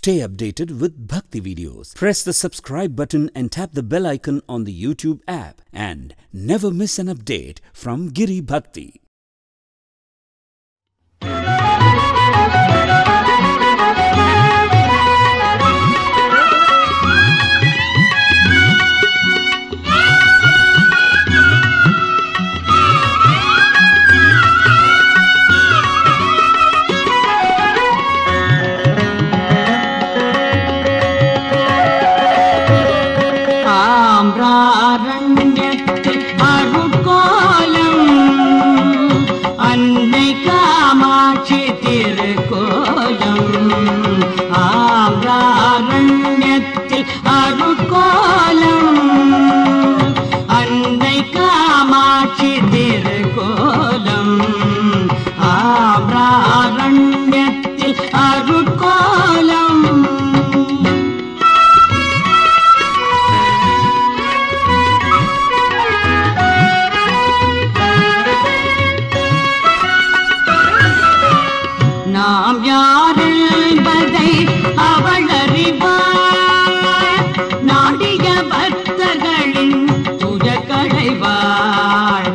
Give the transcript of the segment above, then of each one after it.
Stay updated with Bhakti videos. Press the subscribe button and tap the bell icon on the YouTube app and never miss an update from Giri Bhakti. ஆம்ராரண்யத்தில் அருட்கோலம் அன்னை காமாட்சி திருக்கோலம் ஆம்ராரண்யத்தில் அருட்கோலம் அன்னை காமாட்சி திருக்கோலம் ஆம்ராரண்யத்தில் அருட்கோலம் நாம் யார் என்பதை அவள் அறிவார் நாடிய பக்தர்களின் துயக்கடைவாள்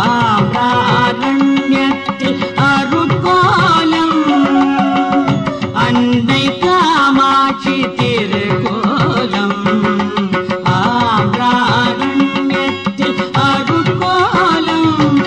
ஆரண்யத்தில் அருட்கோலம் அன்னை காமாட்சி திருக்கோலம் ஆரண்யத்தில் அருட்கோலம்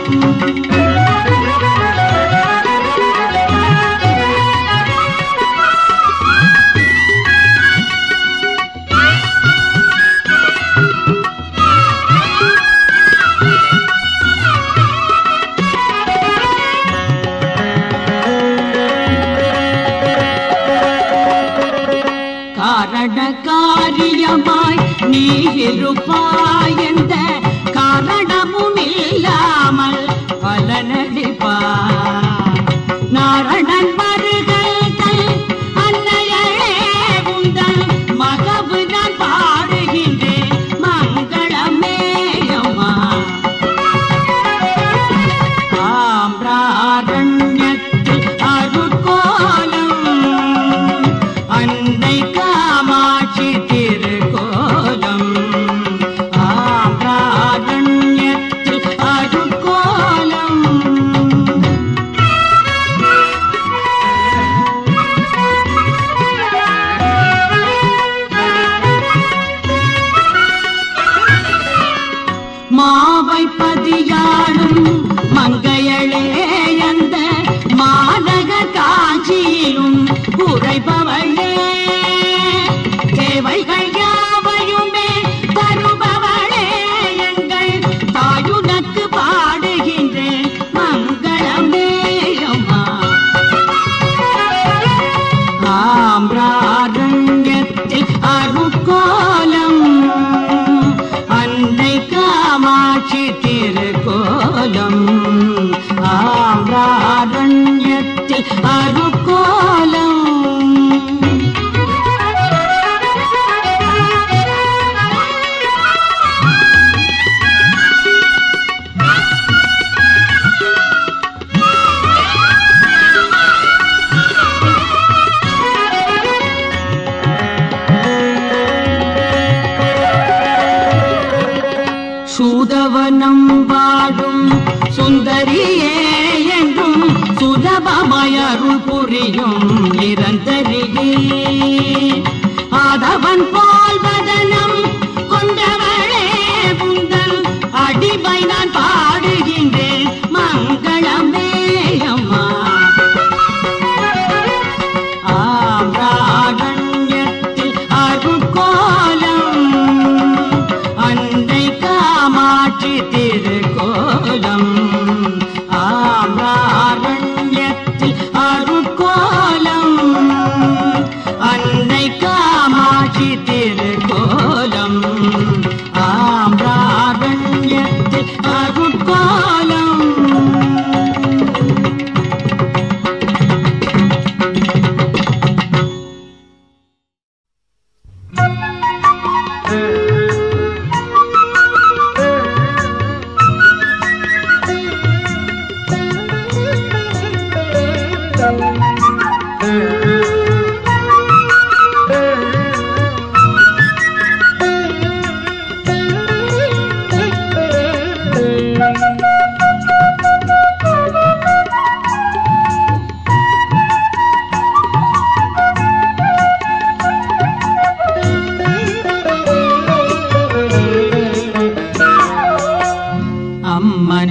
காரண காரியமாய் நீ இருப்பாய் என்ற காரணமும் இல்லாமல் பலனளிப்பாய் நாரணன் வருகைகள் அன்னையளே உந்தன் மகவு நான் பாடுகின்றேன் மங்களமேயம்மா ஆம்ராரண்யத்தில் அருட்கோலம் அன்னை காமாட்சி திருக்கோலம் ஆம்ராரண்யத்தில் அருட்கோலம் மாவை பதியாடும் மங்கையளே அந்த மாநக காஞ்சியிலும் உரைபவளே தேவைகள் யாவையுமே தருபவளே எங்கள் தாயுனக்கு பாடுகின்றேன் மங்களமே அம்மா ஆம்ராரண்யத்தில் அருட்கோலம் அன்னை காமாட்சி திருக்கோலம் ஆம்ராரண்யத்தில் அருட்கோலம் சூதவனம் வாழும் சுந்தரியே என்றும் சுலபமயருள் புரியும் நிரந்தரியே ஆதவன் போல் வதனம் கொண்டவளே உந்தன் அடிமை நான் பாடுகின்றேன் மங்களமே அம்மா ஆம்ராரண்யத்தில் அருட்கோலம் அன்னை காமாட்சி திருக்கோலம் ஆம்ராரண்யத்தில் அருட்கோலம்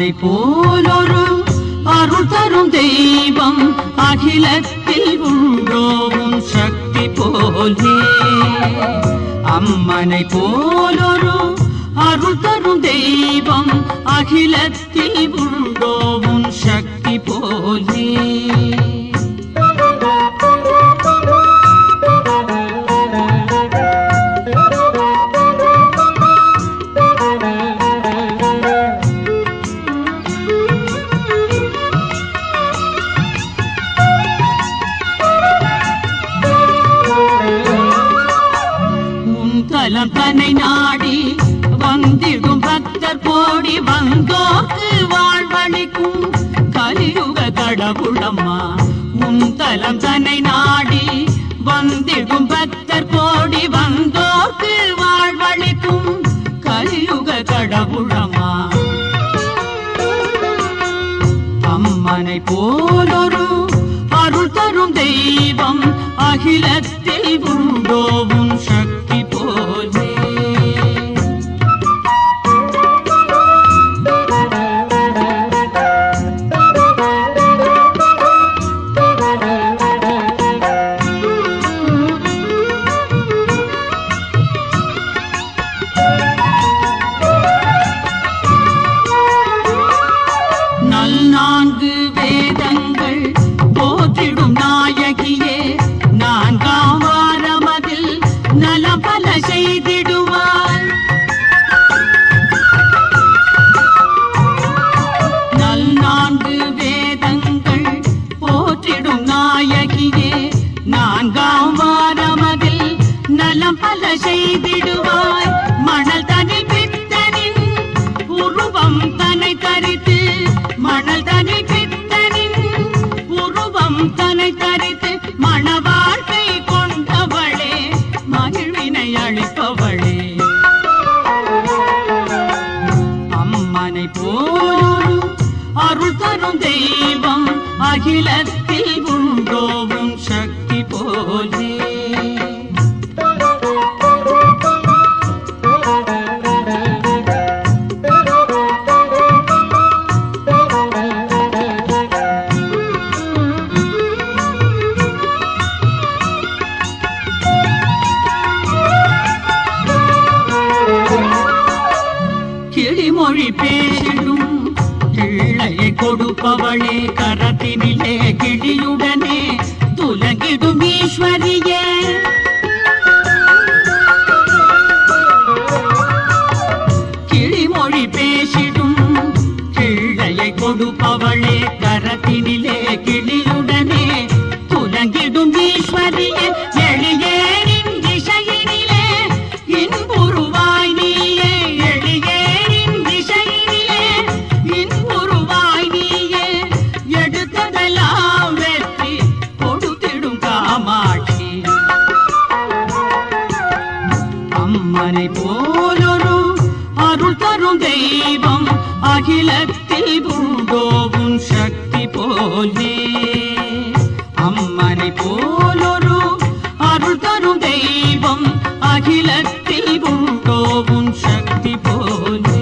அம்மனை போலொரு அருள் தரும் தெய்வம் அகிலத்தில் உண்டோவும் சக்தி போலே அம்மனை போலொரு அருள் தரும் தெய்வம் அகிலத்தில் உண்டோவும் சக்தி போலே உன் தலம் தன்னை நாடி வந்திடும் பக்தர் கோடி வந்தோக்கு வாழ்வழிக்கும் கலியுக கடவுளம்மா உன் தலம் தன்னை நாடி வந்திடும் பக்தர் கோடி வந்தோக்கு வாழ்வழிக்கும் கலியுக கடவுளம்மா அம்மனை போலொரு அருள் தரும் தெய்வம் அகிலத்தில் உண்டோவும் சக்தி போலே நல் நான்கு வேதங்கள் போற்றிடும் நாயகியே நான்காம் வாரமதில் நலம் பல செய்திடுவார் நல் நான்கு வேதங்கள் போற்றிடும் நாயகியே நான்காம் வாரமதில் நலம் பல செய்திடுவாய் மணல் தனில் பித்தனின் உருவம் தன்னை தரித்து மணல் தனில் பித்தனின் உருவம் தன்னை தரித்து மணவாழ்க்கை கொண்டவளே மகிழ்வினை அளிப்பவளே அம்மனை போலொரு அருள் தரும் தெய்வம் அகிலத்தில் உண்டோவும் சக்தி போலே கிளிமொழி பேசிடும் கிள்ளையை கொடுப்பவளே கரத்தினிலே கிளியுடனே துலங்கிடும் ஈஸ்வரியே கிளிமொழி பேசிடும் கிள்ளையை கொடுப்பவளே கரத்தினிலே கிளியுடனே துலங்கிடும் ஈஸ்வரியே எளியேறின் திசையினிலே இன்புருவாய் நீயே எளியேறின் திசையினிலே இன்புருவாய் நீயே எடுத்ததெல்லாம் வெற்றி கொடுத்திடும் காமாட்சி அம்மனை போலொரு அருள் தரும் தெய்வம் அகிலத்தில் உண்டோவும் சக்தி போலே அம்மனை போலொரு அருள் தரும் தெய்வம் அகிலத்தில் உண்டோவும் சக்தி போலே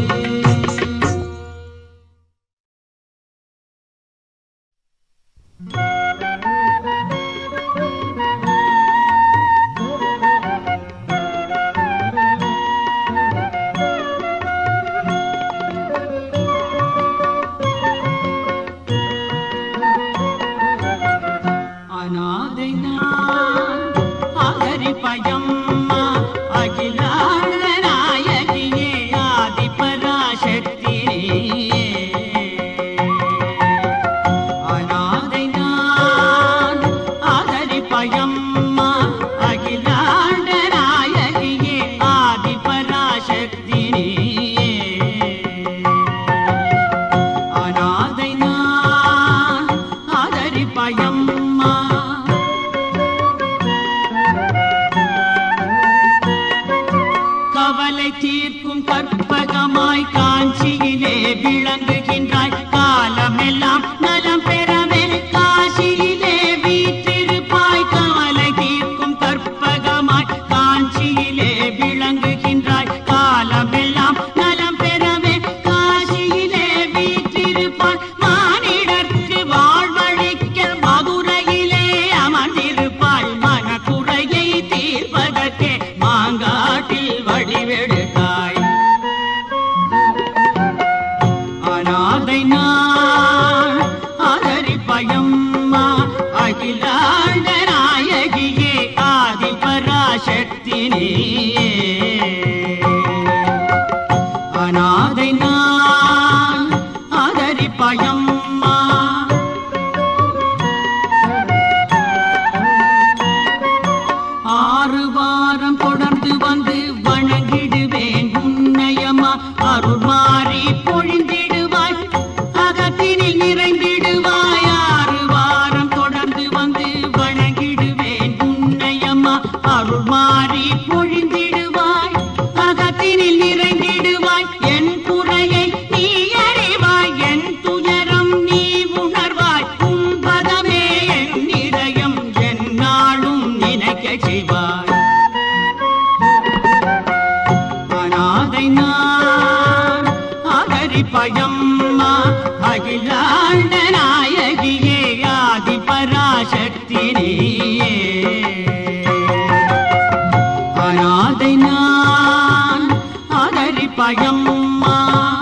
அநாதை நான் அகரி பயம்மா அகிலாண்ட நாயகியே ஆதி பராசக்தியே அநாதை நான் அகரி பயம்மா அகிலாண்ட நாயகியே ஆதி பராசக்தியே அநாதை நான் அதரி பயம்மா கவலை தீர்க்கும் கற்பகமாய் காஞ்சியிலே விளங்குகின்றாய் காலமெல்லாம் நலம் பெறவே காசியிலே வீற்றிருப்பாய் கவலை தீர்க்கும் கற்பகமாய் காஞ்சியிலே விளங்குகின்றாய் காலமெல்லாம் நலம் பெறவே காசியிலே வீற்றிருப்பாய் பராசக்தி நீயே அநாதை நான் அதரி பயம்மா ஆறு வாரம் தொடர்ந்து வந்து வணங்கிடுவேன் உன்னையம்மா அருள் மாறி பொழிந்திடுவாய் அகத்தினில் நிறைந்திடுவாய் ஆறு வாரம் தொடர்ந்து வந்து வணங்கிடுவேன் உன்னையம்மா அருள் மாறி பொழிந்திடுவாய் அகத்தினில் நிறைந்திடுவாய் என் குறையை நீ அறிவாய் என் துயரம் நீ உணர்வாய் உன் பதமே என் இதயம் என் நாளும் நினைக்க செய்வாய் அநாதை நான் அகரி பயம்மா அகிலாண்ட நாயகியே ஆதி பராசக்தி நீயே அநாதை நான் அகரி பயம்மா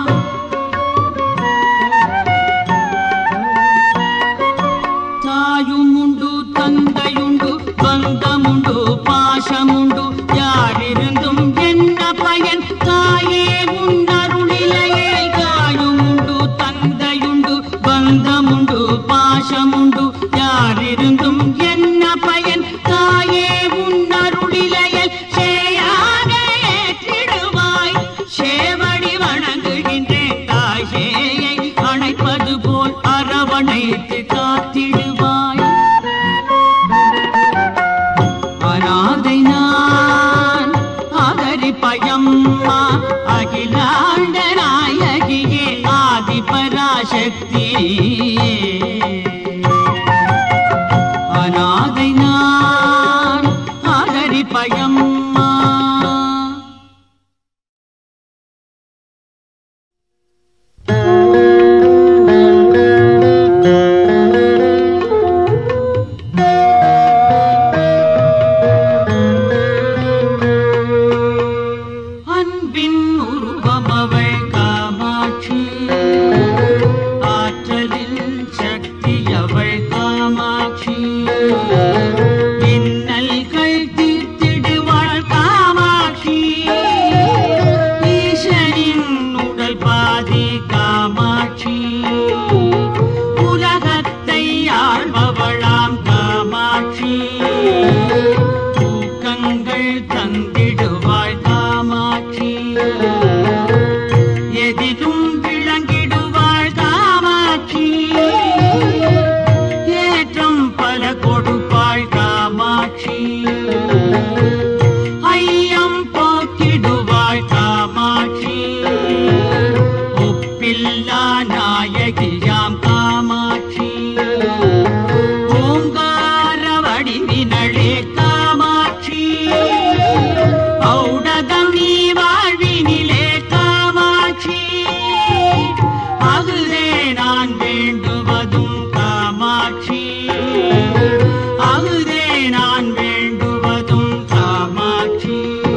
தாயுமுண்டு தந்தையுண்டு பந்தமுண்டு பாசமுண்டு யாரிருந்தும் என்ன பயன் தாயே உன்னருளிலையே தாயுமுண்டு தந்தையுண்டு பந்தமுண்டு பாசமுண்டு யாரிருந்தும் என்ன பயன் தாயே உன்னருளிலையே சேயாக ஏற்றிடுவாய் சேவடி வணங்குகின்றேன் தாய் சேயை அணைப்பது போல் அரவணைத்து காத்திடுவாய் அநாதை நான் ஆதரி பயம்மா அகிலாண்ட நாயகியே ஆதி பராசக்தி அநாதை நான் ஆதரி பயம்மா அன்பின் உருவமவள் காமாட்சி ஆற்றலில் சக்தி அவள் காமாட்சி இன்னல்கள் தீர்த்திடுவாள் காமாட்சி ஈசனின் உடல் பாதி காமாட்சி உலகத்தை ஆள்பவளாம் காமாட்சி தூக்கங்கள் தந்திடுவாள் காமாட்சி எதிலும் விளங்கிடுவாள் காமாட்சி ஏற்றம் பல கொடுப்பாள் காமாட்சி ஐயம் போக்கிடுவாள் காமாட்சி ஒப்பில்லா நாயகியாம் காமாட்சி ஓங்கார வடிவினளே காமாட்சி ஔடதம் நீ வாழ்வினிலே காமாட்சி அகுதே நான் வேண்டுவதும் காமாட்சி அகுதே நான் வேண்டுவதும் காமாட்சி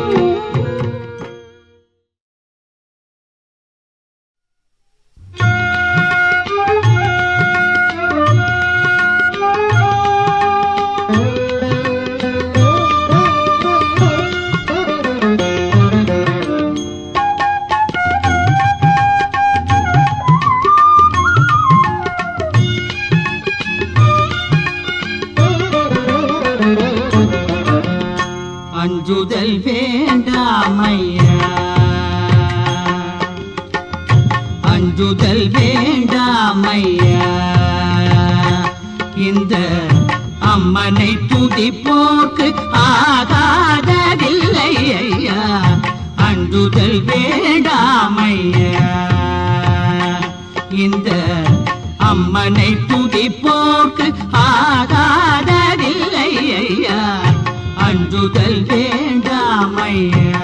அஞ்சுதல் வேண்டாமையா அஞ்சுதல் வேண்டாமையா இந்த அம்மனை துதிப்போக்கு ஆகாததில்லை ஐயா அஞ்சுதல் வேண்டாமையா இந்த அம்மனை துதிப்போக்கு ஆகாததில்லை ஐயா அஞ்சுதல் வேண்டாமையா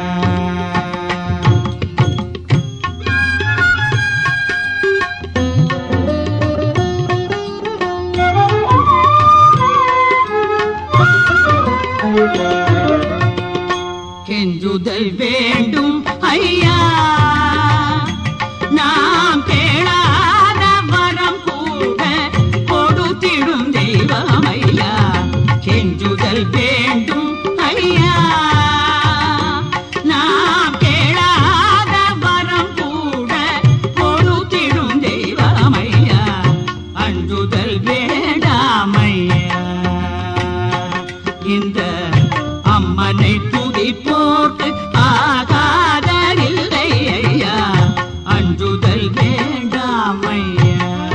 கெஞ்சுதல் வேண்டும் ஐயா நாம் கேளாத வரம் கூட கொடுத்திடும் தெய்வம் ஐயா கெஞ்சுதல் வேண்டும் ஐயா துதி போட்டு ஆகாதரில்லை ஐயா அஞ்சுதல் வேண்டாமையா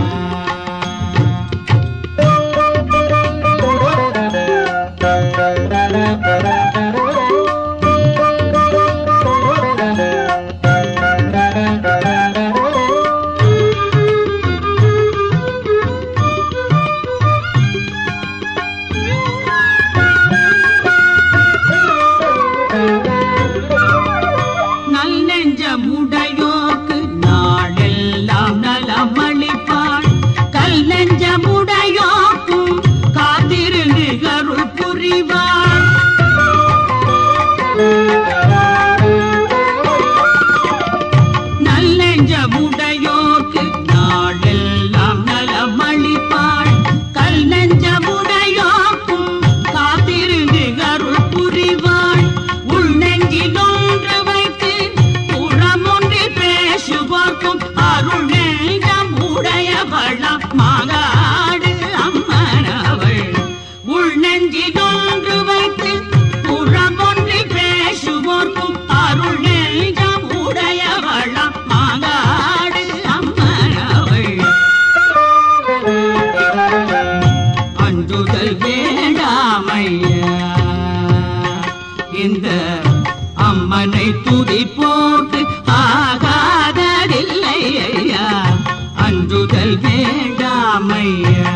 நல் நெஞ்சமுடையோர்க்கு நாளெல்லாம் நலமளிப்பாள் கல் நெஞ்சமுடையோர்க்கும் காத்திருந்து அருள் புரிவாள் நல் நெஞ்சமுடையோர்க்கு நாளெல்லாம் நலமளிப்பாள் கல் நெஞ்சமுடையோர்க்கும் காத்திருந்து அருள் புரிவாள் உள் நெஞ்சில் ஒன்று வைத்து புறமொன்றில் பேசுவோர்க்கும் அருள் நெஞ்சம் உடையவளாம் மாகாடு அம்மனவள் உள் நெஞ்சில் ஒன்று வைத்து புறமொன்றில் பேசுவோர்க்கும் அருள் நெஞ்சம் உடையவளாம் மாகாடு அம்மனவள் அஞ்சுதல் வேண்டாமையா இந்த அம்மனை துதி போட்டு ஆகாததில்லை ஐயா அஞ்சுதல் வேண்டாமையா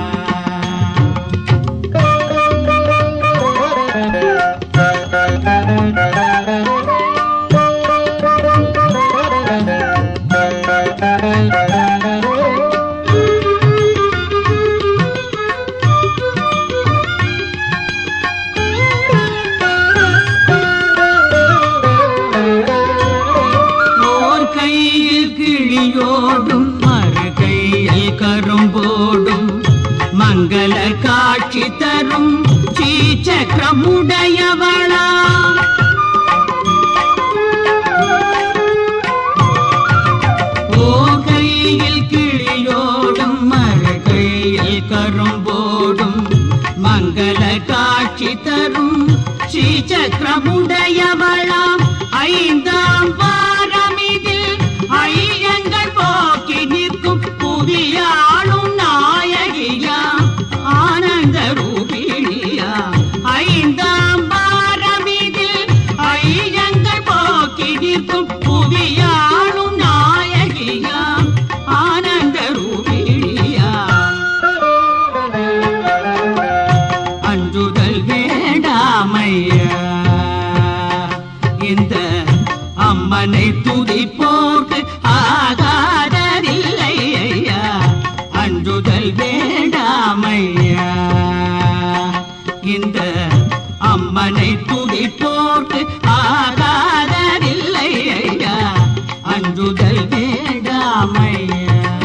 ஓர் கையில் கிளியோடும் மறு கையில் கரும்போடும் மங்கள காட்சி தரும் ஸ்ரீசக்கரமுடையவளா ஓர் கையில் கிளியோடும் மறு கையில் கரும்போடும் மங்கள காட்சி தரும் ஸ்ரீசக்கரமுடையவளாம் ஐந்தாம் வாரமிதில் ஐயங்கள் போக்கி நிற்கும் புதியாளும் நாயகியா ஆனந்த ரூபிணியா ஐந்தாம் வாரமிதில் ஐயங்கள் போக்கி நிற்கும் புதியாளும் நாயகியா ஆனந்த ரூபிணியா அஞ்சுதல் வேண்டாமையா இந்த அம்மனை துதி போட்டு ஆகாததில்லை ஐயா அஞ்சுதல் வேண்டாமையா இந்த அம்மனை துதி போட்டு ஆகாததில்லை ஐயா அஞ்சுதல் வேண்டாமையா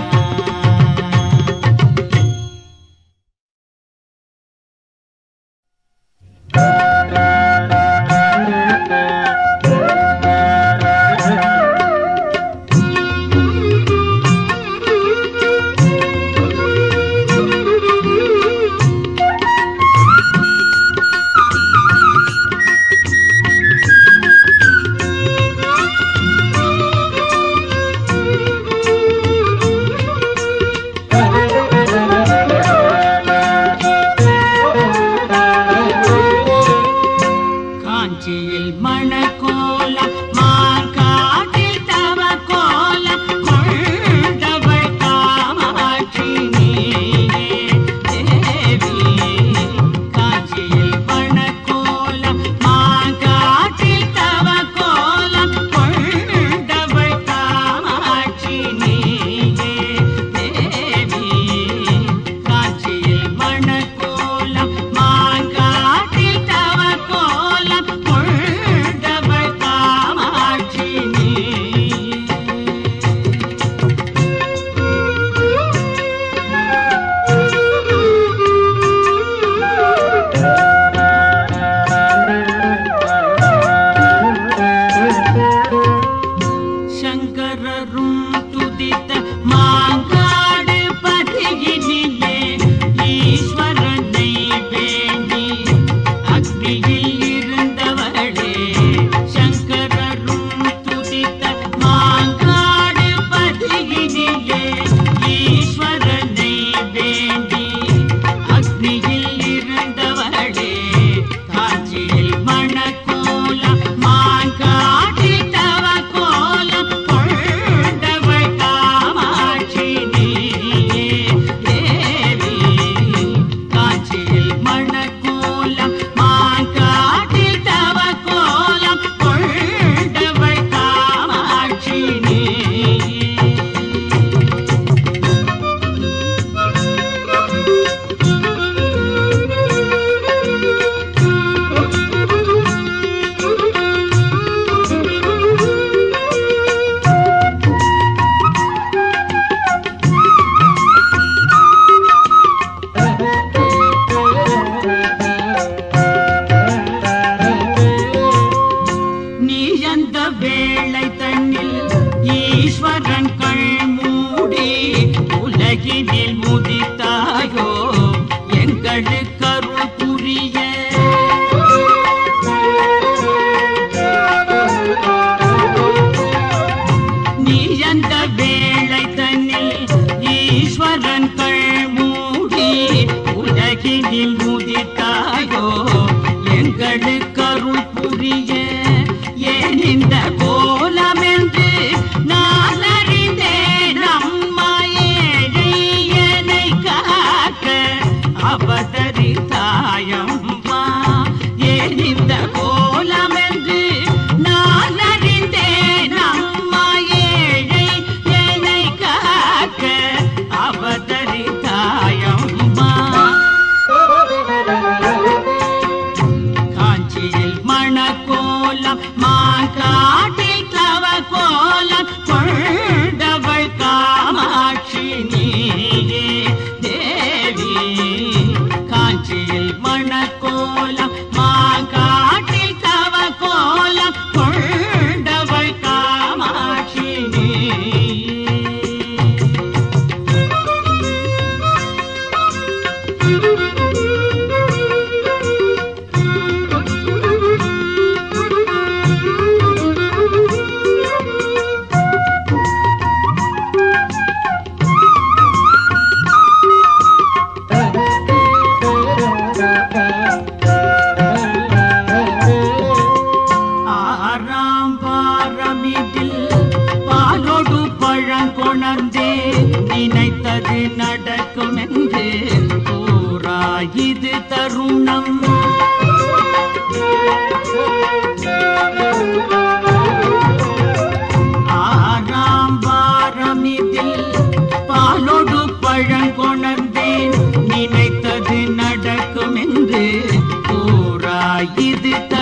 காஞ்சியில் மணக்கோல மாங்காட்டில் தவ கோல கொண்டவள் காமாட்சி நீயே தேவி காஞ்சியில் மணக்கோல மாங்காட்டில் தவ கோல கொண்டவள் காமாட்சி நீயே தேவி காஞ்சியில் மணக்கோல மாங்காட்டில் தவ கோல கொண்டவள் காமாட்சி எனக்கருள் புரிய ஏன் இந்த கோலம் என்று நான் அறிந்தேன் அம்மா ஏழை என்னை காக்க அவதரித்தாயம்மா ஏன் இந்த கோலம் என்று நான் அறிந்தேன் அம்மா ஏழை என்னை காக்க அவதரித்தாயம்மா காஞ்சியில் மணக்கோலம் மாங்காட்டில் தவ கோலம் கொண்டவள் காமாட்சி நீயே தேவி காஞ்சியில் மணக்கோலம் மாங்காட்டில் தவ கோலம் கொண்டவள் காமாட்சி நீயே ஆறாம் பாரமிதில் பாலொடு பழங்கொணர்ந்தே நினைத்தது நடக்கும் என்று கூறாயிது தருணம் ஆறாம் வாரமிதில் பாலொடு பழங்கொணர்ந்தேன் நினைத்தது நடக்கும் என்று கூறாயிது தருணம்